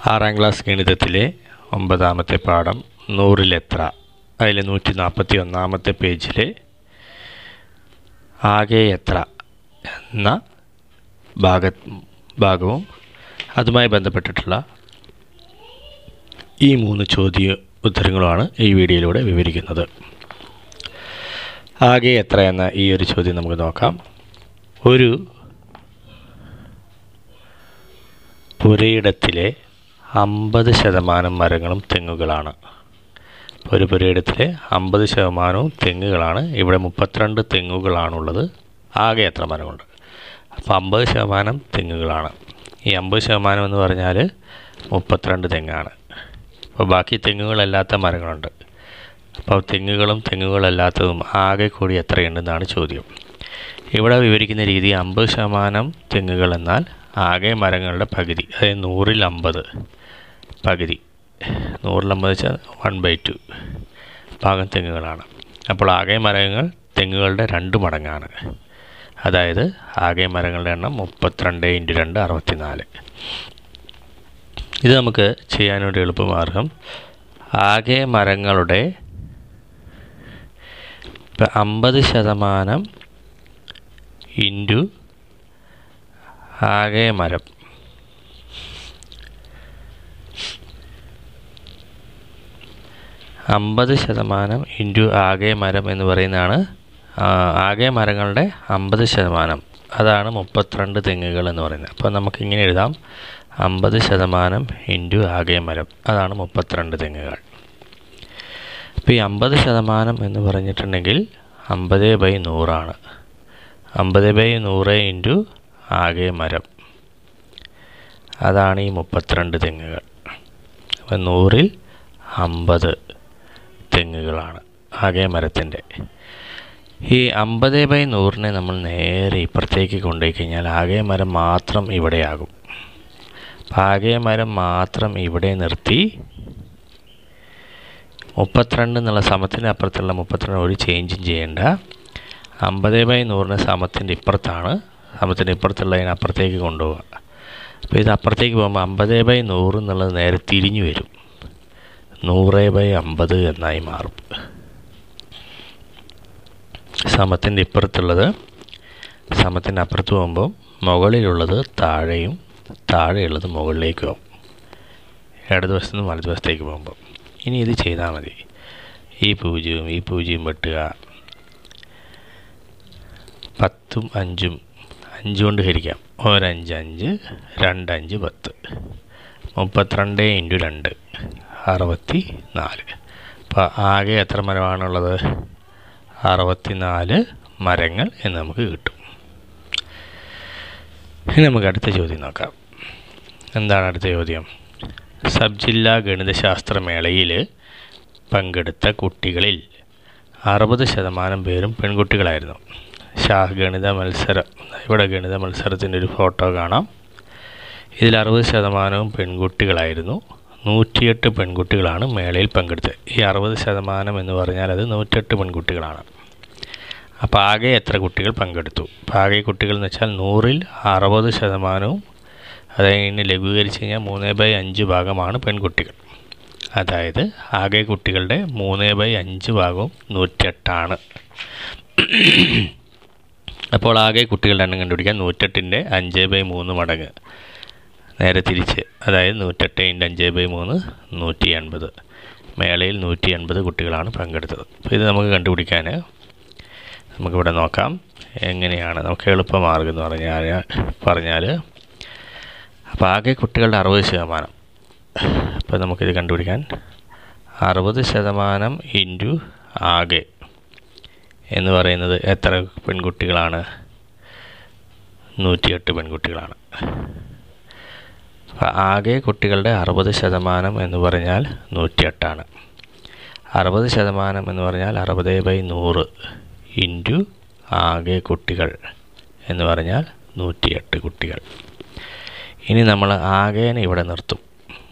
ആറാം ക്ലാസ് ഗണിതത്തിലെ ഒമ്പതാമത്തെ പാഠം നൂറിലെത്ര അതിൽ നൂറ്റി നാൽപ്പത്തി ഒന്നാമത്തെ പേജിൽ ആകെ എത്ര എന്ന ഭാഗ ഭാഗവും അതുമായി ബന്ധപ്പെട്ടിട്ടുള്ള ഈ മൂന്ന് ചോദ്യ ഉത്തരങ്ങളുമാണ് ഈ വീഡിയോയിലൂടെ വിവരിക്കുന്നത് ആകെ എത്ര എന്ന ഈ ഒരു ചോദ്യം നമുക്ക് നോക്കാം ഒരു പുരയിടത്തിലെ അമ്പത് ശതമാനം മരങ്ങളും തെങ്ങുകളാണ് ഒരു പുരയിടത്തിലെ അമ്പത് ശതമാനവും തെങ്ങുകളാണ് ഇവിടെ മുപ്പത്തിരണ്ട് തെങ്ങുകളാണുള്ളത് ആകെ എത്ര മരമുണ്ട് അപ്പോൾ അമ്പത് ശതമാനം തെങ്ങുകളാണ് ഈ അമ്പത് ശതമാനം എന്ന് പറഞ്ഞാൽ മുപ്പത്തിരണ്ട് തെങ്ങാണ് അപ്പോൾ ബാക്കി തെങ്ങുകളല്ലാത്ത മരങ്ങളുണ്ട് അപ്പോൾ തെങ്ങുകളും തെങ്ങുകളല്ലാത്തതും ആകെ കൂടി എത്രയുണ്ടെന്നാണ് ചോദ്യം ഇവിടെ വിവരിക്കുന്ന രീതി അമ്പത് ശതമാനം തെങ്ങുകൾ എന്നാൽ ആകെ മരങ്ങളുടെ പകുതി അതായത് നൂറിൽ അമ്പത് പകുതി നൂറിൽ അമ്പത് വെച്ചാൽ വൺ ബൈ ടു ഭാഗം തെങ്ങുകളാണ് അപ്പോൾ ആകെ മരങ്ങൾ തെങ്ങുകളുടെ രണ്ട് മടങ്ങാണ് അതായത് ആകെ മരങ്ങളുടെ എണ്ണം മുപ്പത്തിരണ്ട് ഇൻറ്റു രണ്ട് അറുപത്തിനാല് ഇത് നമുക്ക് ചെയ്യാനൊരു എളുപ്പമാർഗം ആകെ മരങ്ങളുടെ ഇപ്പം അമ്പത് ശതമാനം ഇൻറ്റു ആകെ മരം അമ്പത് ശതമാനം ഇൻറ്റു ആകെ മരം എന്ന് പറയുന്നതാണ് ആകെ മരങ്ങളുടെ അമ്പത് ശതമാനം അതാണ് മുപ്പത്തിരണ്ട് തെങ്ങുകൾ എന്ന് പറയുന്നത് അപ്പോൾ നമുക്ക് ഇങ്ങനെ എഴുതാം അമ്പത് ശതമാനം ഇൻറ്റു ആകെ മരം അതാണ് മുപ്പത്തിരണ്ട് തെങ്ങുകൾ അപ്പോൾ ഈ അമ്പത് ശതമാനം എന്ന് പറഞ്ഞിട്ടുണ്ടെങ്കിൽ അമ്പത് ബൈ നൂറാണ് അമ്പത് ബൈ നൂറ് ഇൻറ്റു ആകെ മരം അതാണ് ഈ മുപ്പത്തിരണ്ട് തെങ്ങുകൾ അപ്പം നൂറിൽ അമ്പത് തെങ്ങുകളാണ് ആകെ മരത്തിൻ്റെ ഈ അമ്പത് ബൈ നൂറിനെ നമ്മൾ നേരെ ഇപ്പുറത്തേക്ക് കൊണ്ടുപോയി കഴിഞ്ഞാൽ ആകെ മരം മാത്രം ഇവിടെയാകും ആകെ മരം മാത്രം ഇവിടെ നിർത്തി മുപ്പത്തിരണ്ട് എന്നുള്ള സമത്തിൻ്റെ അപ്പുറത്തുള്ള മുപ്പത്തിരണ്ട് ഒരു ചേഞ്ചും ചെയ്യേണ്ട അമ്പത് ബൈ നൂറിന് സമത്തിൻ്റെ ഇപ്പുറത്താണ് സമത്തിൻ്റെ ഇപ്പുറത്തുള്ളതിന് അപ്പുറത്തേക്ക് കൊണ്ടുപോവുക അപ്പോൾ ഇത് അപ്പുറത്തേക്ക് പോകുമ്പോൾ അമ്പത് ബൈ നൂറ് എന്നുള്ളത് നേരെ തിരിഞ്ഞു വരും നൂറ് ബൈ അമ്പത് എന്നായി മാറും സമത്തിൻ്റെ ഇപ്പുറത്തുള്ളത് സമത്തിൻ്റെ അപ്പുറത്ത് പോകുമ്പോൾ മുകളിലുള്ളത് താഴെയും താഴെയുള്ളത് മുകളിലേക്ക് പോകും ഇടതുവശത്ത് നിന്ന് വലതുവശത്തേക്ക് പോകുമ്പോൾ ഇനി ഇത് ചെയ്താൽ മതി ഈ പൂജ്യവും ഈ പൂജ്യവും വെട്ടുക പത്തും അഞ്ചും അഞ്ച് കൊണ്ട് ഹരിക്കാം ഒരഞ്ച് അഞ്ച് രണ്ടഞ്ച് പത്ത് മുപ്പത്തിരണ്ട് ഇൻറ്റു രണ്ട് അറുപത്തി നാല് അപ്പോൾ ആകെ എത്ര മരമാണുള്ളത് അറുപത്തി നാല് മരങ്ങൾ എന്ന് നമുക്ക് കിട്ടും ഇനി നമുക്ക് അടുത്ത ചോദ്യം നോക്കാം എന്താണ് അടുത്ത ചോദ്യം സബ് ജില്ലാ ഗണിതശാസ്ത്ര മേളയിൽ പങ്കെടുത്ത കുട്ടികളിൽ അറുപത് ശതമാനം പേരും പെൺകുട്ടികളായിരുന്നു ഷാഹ് ഗണിത മത്സരം ഇവിടെ ഗണിത മത്സരത്തിൻ്റെ ഒരു ഫോട്ടോ കാണാം ഇതിൽ അറുപത് ശതമാനവും പെൺകുട്ടികളായിരുന്നു നൂറ്റിയെട്ട് പെൺകുട്ടികളാണ് മേളയിൽ പങ്കെടുത്തത് ഈ അറുപത് ശതമാനം എന്ന് പറഞ്ഞാൽ അത് നൂറ്റെട്ട് പെൺകുട്ടികളാണ് അപ്പോൾ ആകെ എത്ര കുട്ടികൾ പങ്കെടുത്തു അപ്പോൾ ആകെ കുട്ടികൾ എന്ന് വെച്ചാൽ നൂറിൽ അറുപത് ശതമാനവും അതായത് ലഘൂകരിച്ച് കഴിഞ്ഞാൽ മൂന്ന് ബൈ അഞ്ച് ഭാഗമാണ് പെൺകുട്ടികൾ അതായത് ആകെ കുട്ടികളുടെ മൂന്ന് ബൈ അഞ്ച് ഭാഗവും നൂറ്റെട്ടാണ് അപ്പോൾ ആകെ കുട്ടികളുടെ എണ്ണം കണ്ടുപിടിക്കാൻ നൂറ്റെട്ടിൻ്റെ അഞ്ച് ബൈ മൂന്ന് മടങ്ങ് നേരെ തിരിച്ച് അതായത് നൂറ്റെട്ട് ഇൻറ്റ് അഞ്ച് ബൈ മൂന്ന് നൂറ്റി എൺപത് മേളയിൽ നൂറ്റി എൺപത് കുട്ടികളാണ് പങ്കെടുത്തത് അപ്പോൾ ഇത് നമുക്ക് കണ്ടുപിടിക്കാൻ നമുക്കിവിടെ നോക്കാം എങ്ങനെയാണ് നമുക്ക് എളുപ്പമാർഗം എന്ന് പറഞ്ഞാൽ പറഞ്ഞാൽ അപ്പോൾ ആകെ കുട്ടികളുടെ അറുപത് ശതമാനം അപ്പോൾ നമുക്കിത് കണ്ടുപിടിക്കാൻ അറുപത് ശതമാനം ഇൻറ്റു ആകെ എന്ന് പറയുന്നത് എത്ര പെൺകുട്ടികളാണ് നൂറ്റിയെട്ട് പെൺകുട്ടികളാണ് അപ്പോൾ ആകെ കുട്ടികളുടെ അറുപത് ശതമാനം എന്ന് പറഞ്ഞാൽ നൂറ്റിയെട്ടാണ് അറുപത് ശതമാനം എന്ന് പറഞ്ഞാൽ അറുപത് ബൈ നൂറ് ഇൻറ്റു ആകെ കുട്ടികൾ എന്ന് പറഞ്ഞാൽ നൂറ്റിയെട്ട് കുട്ടികൾ ഇനി നമ്മൾ ആകേനെ ഇവിടെ നിർത്തും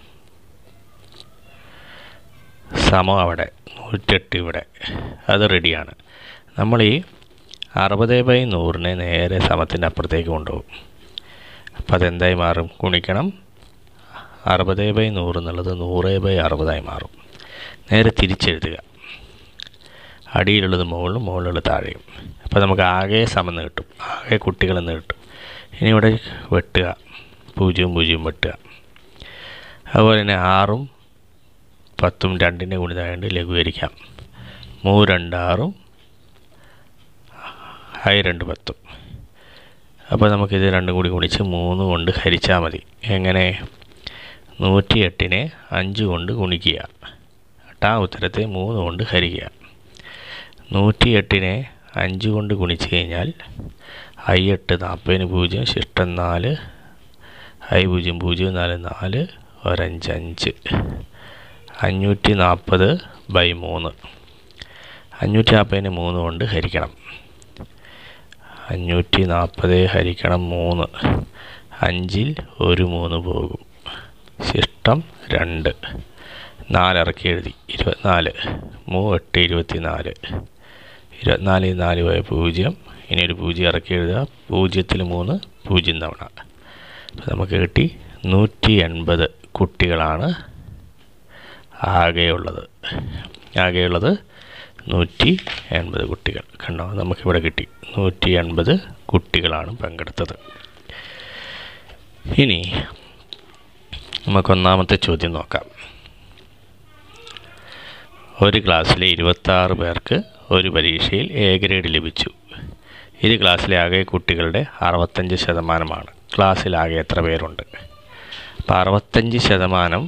സമം അവിടെ നൂറ്റെട്ട് ഇവിടെ അത് റെഡിയാണ് നമ്മൾ ഈ അറുപത് ബൈ നൂറിനെ നേരെ സമത്തിൻ്റെ അപ്പുറത്തേക്ക് കൊണ്ടുപോകും അപ്പോൾ അതെന്തായി മാറും ഗുണിക്കണം അറുപത് ബൈ നൂറ് എന്നുള്ളത് നൂറ് ബൈ അറുപതായി മാറും നേരെ തിരിച്ചെഴുതുക അടിയിലുള്ളത് മുകളിലും മുകളിലുള്ളത് താഴെയും അപ്പോൾ നമുക്ക് ആകെ സമന്ന് കിട്ടും ആകെ കുട്ടികളെന്ന് കിട്ടും ഇനി ഇവിടെ വെട്ടുക പൂജ്യവും പൂജ്യവും വെട്ടുക അതുപോലെ തന്നെ ആറും പത്തും രണ്ടിൻ്റെ ഗുണിതായതുകൊണ്ട് ലഘൂകരിക്കാം മൂ രണ്ടാറും ഹൈ രണ്ട് പത്തും അപ്പോൾ നമുക്കിത് രണ്ടും കൂടി ഗുണിച്ച് മൂന്ന് കൊണ്ട് ഹരിച്ചാൽ മതി എങ്ങനെ നൂറ്റി എട്ടിനെ അഞ്ച് കൊണ്ട് ഗുണിക്കുക ആ ഉത്തരത്തെ മൂന്ന് കൊണ്ട് ഹരിക്കുക നൂറ്റി എട്ടിനെ അഞ്ച് കൊണ്ട് ഗുണിച്ച് കഴിഞ്ഞാൽ ഐ എട്ട് നാൽപ്പതിന് പൂജ്യം ശിഷ്ടം നാല് ഐ പൂജ്യം പൂജ്യം നാല് നാല് ഒരഞ്ച് അഞ്ച് അഞ്ഞൂറ്റി നാൽപ്പത് ബൈ മൂന്ന് അഞ്ഞൂറ്റി നാൽപ്പതിന് മൂന്ന് കൊണ്ട് ഹരിക്കണം അഞ്ഞൂറ്റി നാൽപ്പത് ഹരിക്കണം മൂന്ന് അഞ്ചിൽ ഒരു മൂന്ന് പോകും ശിഷ്ടം രണ്ട് നാലിറക്കി എഴുതി ഇരുപത്തിനാല് മൂ എട്ട് ഇരുപത്തി നാല് ഇരുപത്തിനാലിൽ നാല് പോയ പൂജ്യം ഇനി ഒരു പൂജ്യം ഇറക്കി എഴുതുക പൂജ്യത്തിൽ മൂന്ന് പൂജ്യം തവണ അപ്പോൾ നമുക്ക് കിട്ടി നൂറ്റി എൺപത് കുട്ടികളാണ് ആകെയുള്ളത് ആകെയുള്ളത് നൂറ്റി എൺപത് കുട്ടികൾ കണ്ടോ നമുക്കിവിടെ കിട്ടി നൂറ്റി എൺപത് കുട്ടികളാണ് പങ്കെടുത്തത് ഇനി നമുക്കൊന്നാമത്തെ ചോദ്യം നോക്കാം ഒരു ക്ലാസ്സിലെ ഇരുപത്താറ് പേർക്ക് ഒരു പരീക്ഷയിൽ എ ഗ്രേഡ് ലഭിച്ചു ഇത് ക്ലാസ്സിലെ ആകെ കുട്ടികളുടെ അറുപത്തഞ്ച് ശതമാനമാണ് ക്ലാസ്സിൽ ആകെ എത്ര പേരുണ്ട് അപ്പോൾ അറുപത്തഞ്ച് ശതമാനം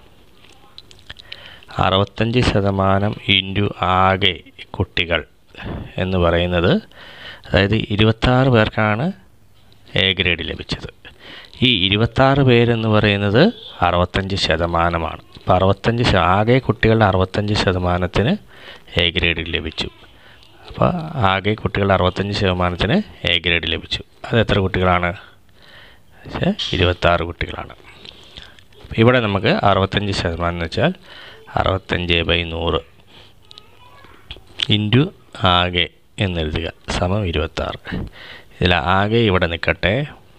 അറുപത്തഞ്ച് ശതമാനം ഇൻറ്റു ആകെ കുട്ടികൾ എന്ന് പറയുന്നത് അതായത് ഇരുപത്താറ് പേർക്കാണ് എ ഗ്രേഡ് ലഭിച്ചത് ഈ ഇരുപത്താറ് പേരെന്ന് പറയുന്നത് അറുപത്തഞ്ച് ശതമാനമാണ് അപ്പോൾ അറുപത്തഞ്ച് ശ- ആകെ കുട്ടികളുടെ അറുപത്തഞ്ച് ശതമാനത്തിന് എ ഗ്രേഡ് ലഭിച്ചു അപ്പോൾ ആകെ കുട്ടികളുടെ അറുപത്തഞ്ച് ശതമാനത്തിന് എ ഗ്രേഡ് ലഭിച്ചു അത് എത്ര കുട്ടികളാണ് വെച്ചാൽ ഇരുപത്താറ് കുട്ടികളാണ് ഇവിടെ നമുക്ക് അറുപത്തഞ്ച് ശതമാനം എന്ന് വെച്ചാൽ അറുപത്തഞ്ച് ബൈ നൂറ് ഇൻറ്റു ആകെ എന്നെഴുതുക സമം ഇരുപത്താറ് ഇതിൽ ആകെ ഇവിടെ നിൽക്കട്ടെ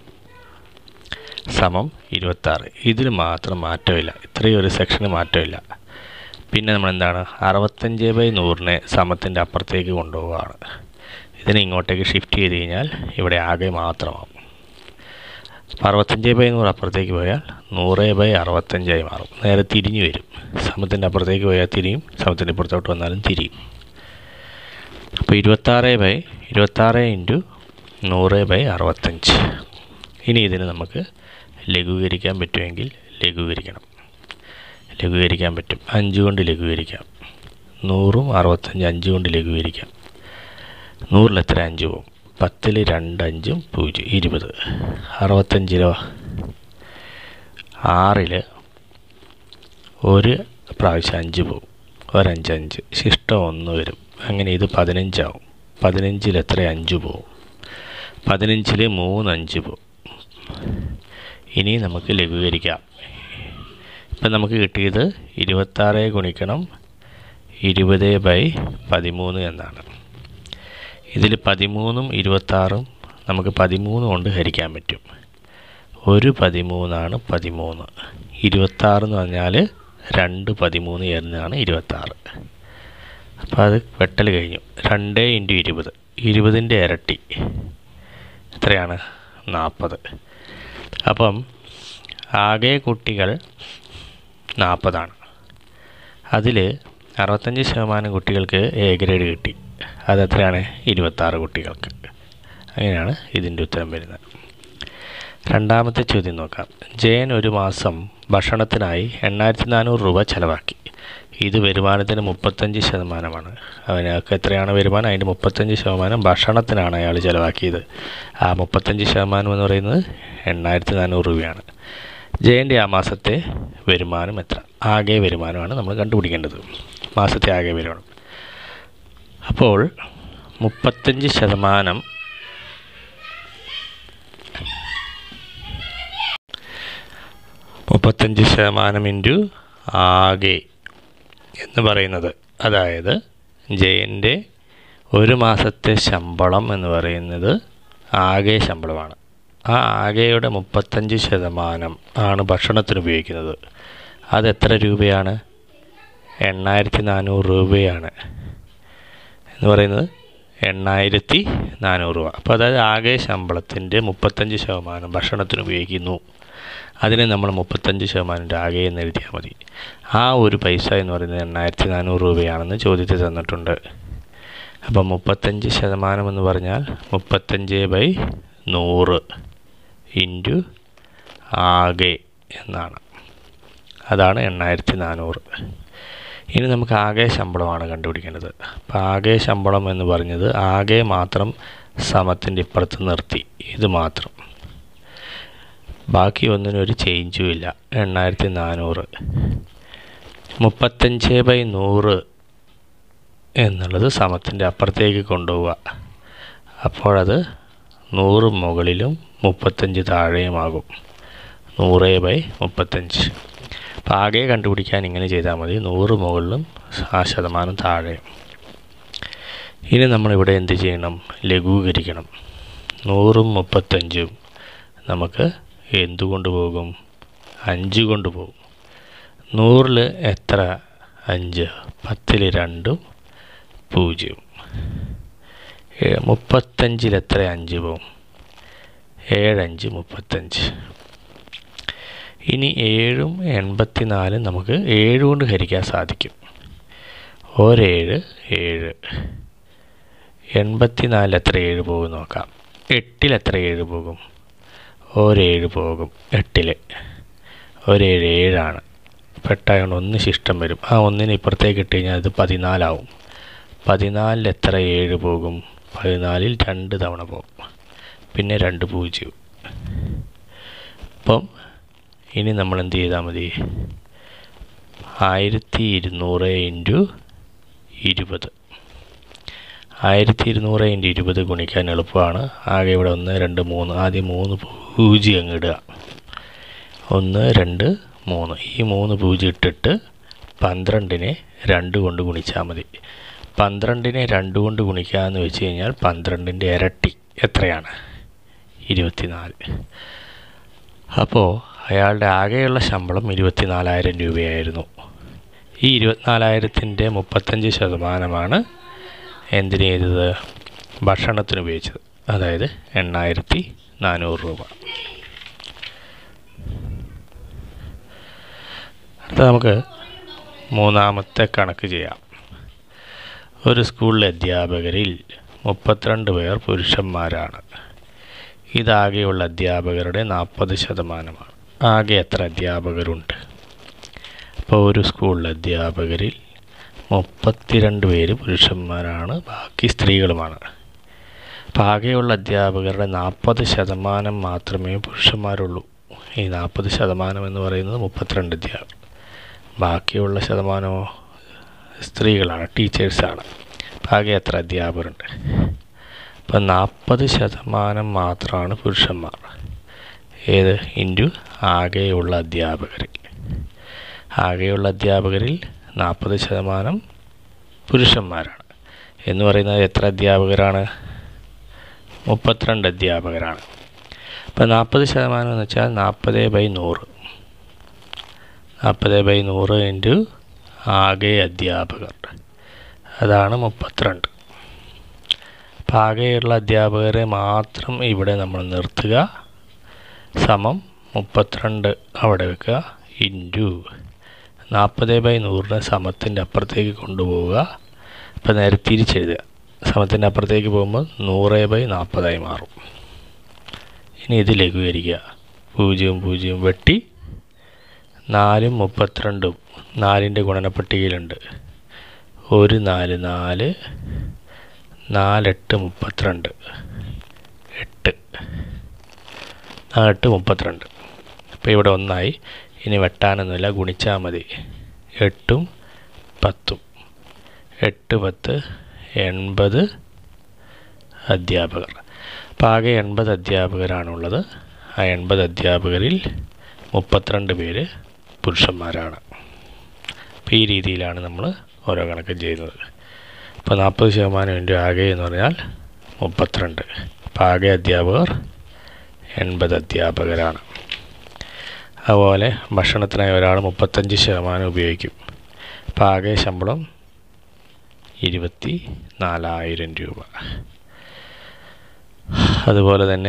സമം ഇരുപത്താറ് ഇതിൽ മാത്രം മാറ്റമില്ല ഇത്രയും ഒരു സെക്ഷന് മാറ്റമില്ല പിന്നെ നമ്മൾ എന്താണ് അറുപത്തഞ്ച് ബൈ നൂറിനെ സമത്തിൻ്റെ അപ്പുറത്തേക്ക് കൊണ്ടുപോവുകയാണ് ഇതിനെ ഇങ്ങോട്ടേക്ക് ഷിഫ്റ്റ് ചെയ്ത് കഴിഞ്ഞാൽ ഇവിടെ ആകെ മാത്രമാവും അപ്പോൾ അറുപത്തഞ്ച് ബൈ നൂറ് അപ്പുറത്തേക്ക് പോയാൽ നൂറ് ബൈ അറുപത്തഞ്ചായി മാറും നേരെ തിരിഞ്ഞു വരും സമത്തിൻ്റെ അപ്പുറത്തേക്ക് പോയാൽ തിരിയും സമത്തിൻ്റെ ഇപ്പുറത്തോട്ട് വന്നാലും തിരിയും അപ്പോൾ ഇരുപത്താറ് ബൈ ഇരുപത്താറ് ഇൻറ്റു നൂറ് ബൈ അറുപത്തഞ്ച് ഇനി ഇതിന് നമുക്ക് ലഘൂകരിക്കാൻ പറ്റുമെങ്കിൽ ലഘൂകരിക്കണം ലഘൂകരിക്കാൻ പറ്റും അഞ്ച് കൊണ്ട് ലഘൂകരിക്കാം നൂറും അറുപത്തഞ്ച് അഞ്ച് കൊണ്ട് ലഘൂകരിക്കാം നൂറിൽ എത്ര അഞ്ച് പോകും പത്തിൽ രണ്ട് അഞ്ചും പൂജ്യം ഇരുപത് അറുപത്തഞ്ചിലോ ആറിൽ ഒരു പ്രാവശ്യം അഞ്ച് പോകും ഒരഞ്ച് അഞ്ച് ശിഷ്ടം ഒന്ന് വരും അങ്ങനെ ഇത് പതിനഞ്ചാവും പതിനഞ്ചിൽ എത്ര അഞ്ച് പോകും പതിനഞ്ചിൽ മൂന്ന് അഞ്ച് പോകും ഇനി നമുക്ക് ലഘൂകരിക്കാം ഇപ്പം നമുക്ക് കിട്ടിയത് ഇരുപത്താറ് ഗുണിക്കണം ഇരുപത് ബൈ പതിമൂന്ന് എന്നാണ് ഇതിൽ പതിമൂന്നും ഇരുപത്താറും നമുക്ക് പതിമൂന്ന് കൊണ്ട് ഹരിക്കാൻ പറ്റും ഒരു പതിമൂന്നാണ് പതിമൂന്ന് ഇരുപത്താറ് എന്ന് പറഞ്ഞാൽ രണ്ട് പതിമൂന്ന് ചേർന്നതാണ് ഇരുപത്താറ് അപ്പോൾ അത് വെട്ടൽ കഴിഞ്ഞു രണ്ട് ഇൻറ്റു ഇരുപത് ഇരുപതിൻ്റെ ഇരട്ടി എത്രയാണ് നാൽപ്പത് അപ്പം ആകെ കുട്ടികൾ നാൽപ്പതാണ് അതിൽ അറുപത്തഞ്ച് ശതമാനം കുട്ടികൾക്ക് എ ഗ്രേഡ് കിട്ടി അത് എത്രയാണ് ഇരുപത്താറ് കുട്ടികൾക്ക് അങ്ങനെയാണ് ഇതിൻ്റെ ഉത്തരം വരുന്നത് രണ്ടാമത്തെ ചോദ്യം നോക്കാം ജയൻ ഒരു മാസം ഭക്ഷണത്തിനായി എണ്ണായിരത്തി നാനൂറ് രൂപ ചിലവാക്കി ഇത് വരുമാനത്തിന് മുപ്പത്തഞ്ച് ശതമാനമാണ് അവനക്ക് എത്രയാണ് വരുമാനം അതിൻ്റെ മുപ്പത്തഞ്ച് ശതമാനം ഭക്ഷണത്തിനാണ് അയാൾ ചിലവാക്കിയത് ആ മുപ്പത്തഞ്ച് ശതമാനം എന്ന് പറയുന്നത് എണ്ണായിരത്തി നാനൂറ് രൂപയാണ് ജയൻ്റെ ആ മാസത്തെ വരുമാനം എത്ര ആകെ വരുമാനമാണ് നമ്മൾ കണ്ടുപിടിക്കേണ്ടത് മാസത്തെ ആകെ വരുമാനം അപ്പോൾ മുപ്പത്തഞ്ച് ശതമാനം മുപ്പത്തഞ്ച് ശതമാനം ഇൻറ്റു ആകെ എന്ന് പറയുന്നത് അതായത് ജയൻ്റെ ഒരു മാസത്തെ ശമ്പളം എന്ന് പറയുന്നത് ആകെ ശമ്പളമാണ് ആ ആകെയുടെ മുപ്പത്തഞ്ച് ശതമാനം ആണ് ഭക്ഷണത്തിന് ഉപയോഗിക്കുന്നത് അത് എത്ര രൂപയാണ് എണ്ണായിരത്തി നാനൂറ് രൂപയാണ് എന്ന് പറയുന്നത് എണ്ണായിരത്തി നാനൂറ് രൂപ അപ്പോൾ അതായത് ആകെ ശമ്പളത്തിൻ്റെ മുപ്പത്തഞ്ച് ശതമാനം ഭക്ഷണത്തിന് ഉപയോഗിക്കുന്നു അതിനെ നമ്മൾ മുപ്പത്തഞ്ച് ശതമാനം ആകെ എന്ന് എഴുതിയാൽ മതി ആ ഒരു പൈസ എന്ന് പറയുന്നത് എണ്ണായിരത്തി നാനൂറ് രൂപയാണെന്ന് ചോദ്യത്തിൽ തന്നിട്ടുണ്ട് അപ്പം മുപ്പത്തഞ്ച് ശതമാനം എന്ന് പറഞ്ഞാൽ മുപ്പത്തഞ്ച് ബൈ നൂറ് ഇൻറ്റു ആകെ എന്നാണ് അതാണ് എണ്ണായിരത്തി നാനൂറ് ഇനി നമുക്ക് ആകെ ശമ്പളമാണ് കണ്ടുപിടിക്കേണ്ടത് അപ്പോൾ ആകെ ശമ്പളം എന്ന് പറഞ്ഞത് ആകെ മാത്രം സമത്തിൻ്റെ ഇപ്പുറത്ത് നിർത്തി ഇത് മാത്രം ബാക്കി ഒന്നിനും ഒരു ചേഞ്ചും ഇല്ല എണ്ണായിരത്തി നാനൂറ് മുപ്പത്തഞ്ച് ബൈ നൂറ് എന്നുള്ളത് സമത്തിൻ്റെ അപ്പുറത്തേക്ക് കൊണ്ടുപോവുക അപ്പോഴത് നൂറ് മുകളിലും മുപ്പത്തഞ്ച് താഴെയുമാകും നൂറ് ബൈ മുപ്പത്തഞ്ച് അപ്പോൾ ആകെ കണ്ടുപിടിക്കാൻ ഇങ്ങനെ ചെയ്താൽ മതി നൂറ് മുകളിലും ആ ശതമാനം താഴെയും ഇനി നമ്മളിവിടെ എന്ത് ചെയ്യണം ലഘൂകരിക്കണം നൂറും മുപ്പത്തഞ്ചും നമുക്ക് എന്തുകൊണ്ട് പോകും അഞ്ച് കൊണ്ട് പോകും നൂറിൽ എത്ര അഞ്ച് പത്തിൽ രണ്ടും പൂജ്യം മുപ്പത്തഞ്ചിൽ എത്ര അഞ്ച് പോവും ഏഴഞ്ച് മുപ്പത്തഞ്ച് ഇനി ഏഴും എൺപത്തിനാലും നമുക്ക് ഏഴ് കൊണ്ട് ഹരിക്കാൻ സാധിക്കും ഒരേഴ് ഏഴ് എൺപത്തിനാലിൽ എത്ര ഏഴ് പോകും നോക്കാം എട്ടിൽ എത്ര ഏഴ് പോകും ഒരേഴ് പോകും എട്ടിൽ ഒരേഴ് ഏഴാണ് പെട്ടായതുകൊണ്ട് ഒന്ന് ശിഷ്ടം വരും ആ ഒന്നിന് ഇപ്പുറത്തേക്ക് ഇട്ട് കഴിഞ്ഞാൽ അത് പതിനാലാവും പതിനാലിൽ എത്ര ഏഴ് പോകും പതിനാലിൽ രണ്ട് തവണ പോകും പിന്നെ രണ്ട് പൂജ്യവും അപ്പം ഇനി നമ്മൾ എന്ത് ചെയ്താൽ മതി ആയിരത്തി ഇരുന്നൂറ് ഇൻറ്റു ഇരുപത് ആയിരത്തി ഇരുന്നൂറ് ഇൻറ്റു ഇരുപത് ഗുണിക്കാൻ എളുപ്പമാണ് ആകെ ഇവിടെ ഒന്ന് രണ്ട് മൂന്ന് ആദ്യം മൂന്ന് പൂജ്യം അങ്ങ് ഇടുക ഒന്ന് രണ്ട് മൂന്ന് ഈ മൂന്ന് പൂജ്യം ഇട്ടിട്ട് പന്ത്രണ്ടിനെ രണ്ട് കൊണ്ട് ഗുണിച്ചാൽ മതി പന്ത്രണ്ടിനെ രണ്ട് കൊണ്ട് ഗുണിക്കുക എന്ന് വെച്ച് കഴിഞ്ഞാൽ പന്ത്രണ്ടിൻ്റെ ഇരട്ടി എത്രയാണ് ഇരുപത്തിനാല് അപ്പോൾ അയാളുടെ ആകെയുള്ള ശമ്പളം ഇരുപത്തിനാലായിരം രൂപയായിരുന്നു ഈ ഇരുപത്തിനാലായിരത്തിൻ്റെ മുപ്പത്തഞ്ച് ശതമാനമാണ് എന്തിന് ചെയ്തത് ഭക്ഷണത്തിന് ഉപയോഗിച്ചത് അതായത് എണ്ണായിരത്തി നാനൂറ് രൂപ അടുത്ത നമുക്ക് മൂന്നാമത്തെ കണക്ക് ചെയ്യാം ഒരു സ്കൂളിലെ അധ്യാപകരിൽ മുപ്പത്തിരണ്ട് പേർ പുരുഷന്മാരാണ് ഇതാകെയുള്ള അധ്യാപകരുടെ നാൽപ്പത് ശതമാനമാണ് ആകെ എത്ര അധ്യാപകരുണ്ട് അപ്പോൾ ഒരു സ്കൂളിലെ അധ്യാപകരിൽ മുപ്പത്തിരണ്ട് പേര് പുരുഷന്മാരാണ് ബാക്കി സ്ത്രീകളുമാണ് അപ്പോൾ ആകെയുള്ള അധ്യാപകരുടെ നാൽപ്പത് ശതമാനം മാത്രമേ പുരുഷന്മാരുള്ളൂ ഈ നാൽപ്പത് ശതമാനം എന്ന് പറയുന്നത് മുപ്പത്തിരണ്ട് അധ്യാപകർ ബാക്കിയുള്ള ശതമാനമോ സ്ത്രീകളാണ് ടീച്ചേഴ്സാണ് ആകെ എത്ര അധ്യാപകരുണ്ട് അപ്പം നാൽപ്പത് ശതമാനം മാത്രമാണ് പുരുഷന്മാർ ഏത് ഇൻറ്റു ആകെയുള്ള അധ്യാപകരിൽ ആകെയുള്ള അധ്യാപകരിൽ നാൽപ്പത് ശതമാനം പുരുഷന്മാരാണ് എന്ന് പറയുന്നത് എത്ര അധ്യാപകരാണ് മുപ്പത്തിരണ്ട് അധ്യാപകരാണ് അപ്പം നാൽപ്പത് ശതമാനം എന്ന് വെച്ചാൽ നാൽപ്പത് ബൈ നൂറ് നാൽപ്പത് ബൈ നൂറ് ഇൻറ്റു ആകെ അധ്യാപകർ അതാണ് മുപ്പത്തിരണ്ട് അപ്പം ആകെയുള്ള അധ്യാപകരെ മാത്രം ഇവിടെ നമ്മൾ നിർത്തുക സമം മുപ്പത്തിരണ്ട് അവിടെ വെക്കുക ഇൻറ്റു നാൽപ്പത് ബൈ നൂറിനെ സമത്തിൻ്റെ അപ്പുറത്തേക്ക് കൊണ്ടുപോവുക അപ്പം നേരെ തിരിച്ചെഴുതുക സമത്തിൻ്റെ അപ്പുറത്തേക്ക് പോകുമ്പോൾ നൂറ് ബൈ നാൽപ്പതായി മാറും ഇനി ഇത് ലഘൂകരിക്കുക പൂജ്യവും പൂജ്യവും വെട്ടി നാലും മുപ്പത്തിരണ്ടും നാലിൻ്റെ ഗുണനപ്പട്ടികയിലുണ്ട് ഒരു നാല് നാല് നാലെട്ട് മുപ്പത്തിരണ്ട് എട്ട് നാലെട്ട് മുപ്പത്തിരണ്ട് അപ്പോൾ ഇവിടെ ഒന്നായി ഇനി വെട്ടാനൊന്നുമില്ല ഗുണിച്ചാൽ മതി എട്ടും പത്തും എട്ട് പത്ത് എൺപത് അധ്യാപകർ അപ്പോൾ ആകെ എൺപത് അധ്യാപകരാണുള്ളത് ആ എൺപത് അധ്യാപകരിൽ മുപ്പത്തിരണ്ട് പേര് പുരുഷന്മാരാണ് അപ്പോൾ ഈ രീതിയിലാണ് നമ്മൾ ഓരോ കണക്കും ചെയ്യുന്നത് ഇപ്പോൾ നാൽപ്പത് ശതമാനം ഇൻറ്റു ആകെ എന്ന് പറഞ്ഞാൽ മുപ്പത്തിരണ്ട് അപ്പോൾ ആകെ അധ്യാപകർ എൺപത് അധ്യാപകരാണ് അതുപോലെ ഭക്ഷണത്തിനായി ഒരാൾ മുപ്പത്തഞ്ച് ശതമാനം ഉപയോഗിക്കും അപ്പോൾ ആകെ ശമ്പളം ഇരുപത്തി നാലായിരം രൂപ അതുപോലെ തന്നെ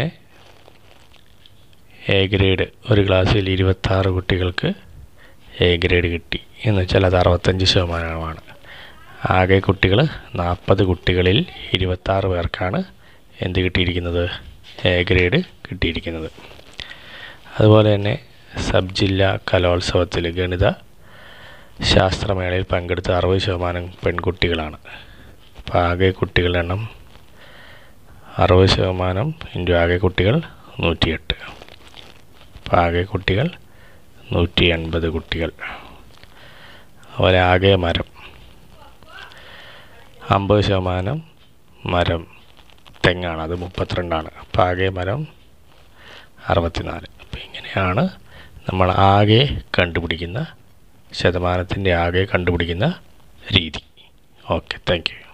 എ ഗ്രേഡ് ഒരു ക്ലാസ്സിൽ ഇരുപത്താറ് കുട്ടികൾക്ക് എ ഗ്രേഡ് കിട്ടി എന്ന് വെച്ചാൽ അത് അറുപത്തഞ്ച് ശതമാനമാണ് ആകെ കുട്ടികൾ നാൽപ്പത് കുട്ടികളിൽ ഇരുപത്താറ് പേർക്കാണ് എന്ത് കിട്ടിയിരിക്കുന്നത് എ ഗ്രേഡ് കിട്ടിയിരിക്കുന്നത് അതുപോലെ തന്നെ സബ് ജില്ലാ കലോത്സവത്തിൽ ഗണിത ശാസ്ത്രമേളയിൽ പങ്കെടുത്ത അറുപത് ശതമാനം പെൺകുട്ടികളാണ് അപ്പോൾ ആകെ കുട്ടികളുടെ എണ്ണം അറുപത് ശതമാനം ഇൻറ്റു ആകെ കുട്ടികൾ നൂറ്റിയെട്ട് അപ്പോൾ ആകെ കുട്ടികൾ നൂറ്റി എൺപത് കുട്ടികൾ അതുപോലെ ആകെ മരം അമ്പത് ശതമാനം മരം തെങ്ങാണ് അത് മുപ്പത്തിരണ്ടാണ് അപ്പോൾ ആകെ മരം അറുപത്തിനാല് അപ്പോൾ ഇങ്ങനെയാണ് നമ്മൾ ആകെ കണ്ടുപിടിക്കുന്ന ശതമാനത്തിൻ്റെ ആകെ കണ്ടുപിടിക്കുന്ന രീതി ഓക്കെ താങ്ക് യു